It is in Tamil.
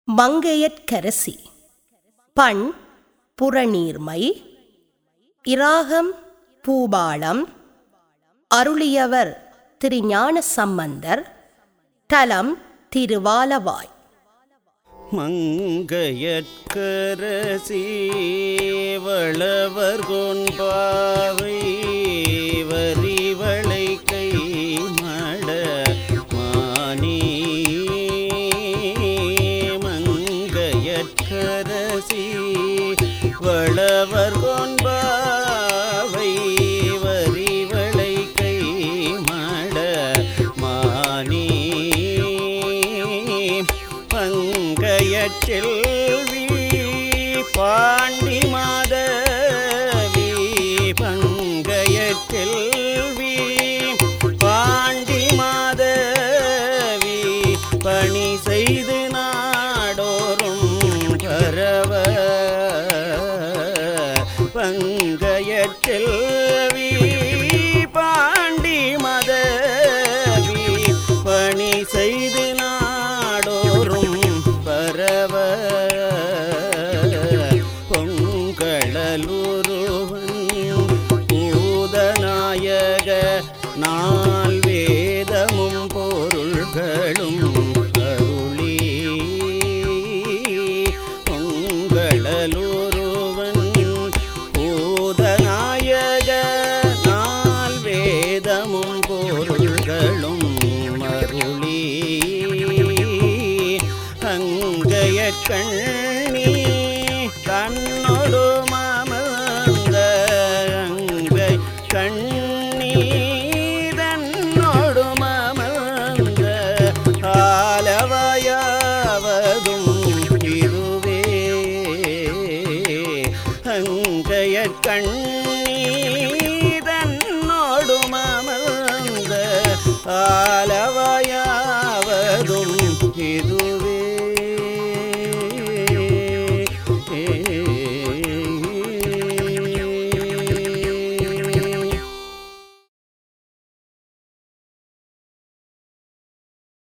மங்கையற்கரசி பண் புறநீர்மை இராகம் பூபாளம் அருளியவர் திருஞான சம்பந்தர் தலம் திருவாலவாய் மங்கையற்கரசி வளவர் கொன்பாவை வரிவளை கை மட மானே மங்கையற்கரசி வளவர் கொன்பாவை வரிவளை கை மட மானே பங்கையச்செல்வி பாண்டி மாதவி பங்கையச்செல்வி பாண்டி மாதவி பணி செய்து நாடோறும் பரவ பங்கையச்செல்வி பாண்டி மதவி பணி செய்து நாடோறும் பரவ பொங்கடலுருவன் பூதநாயக நால் வேதமும் பொருள்களும் அருளி பொங்கடலுருவன் பூதநாயக நால் வேதமும் பொருள்களும் அருளி அங்கைய கண்ணி கண்ணொடு மாமந்த அங்கை கண்ணி தன்னொடு மாமந்த ஆலவயாவதும் இதுவே அங்கைய கண்ணி தன்னோடு மாமந்த ஆலவயாவதும் இதுவே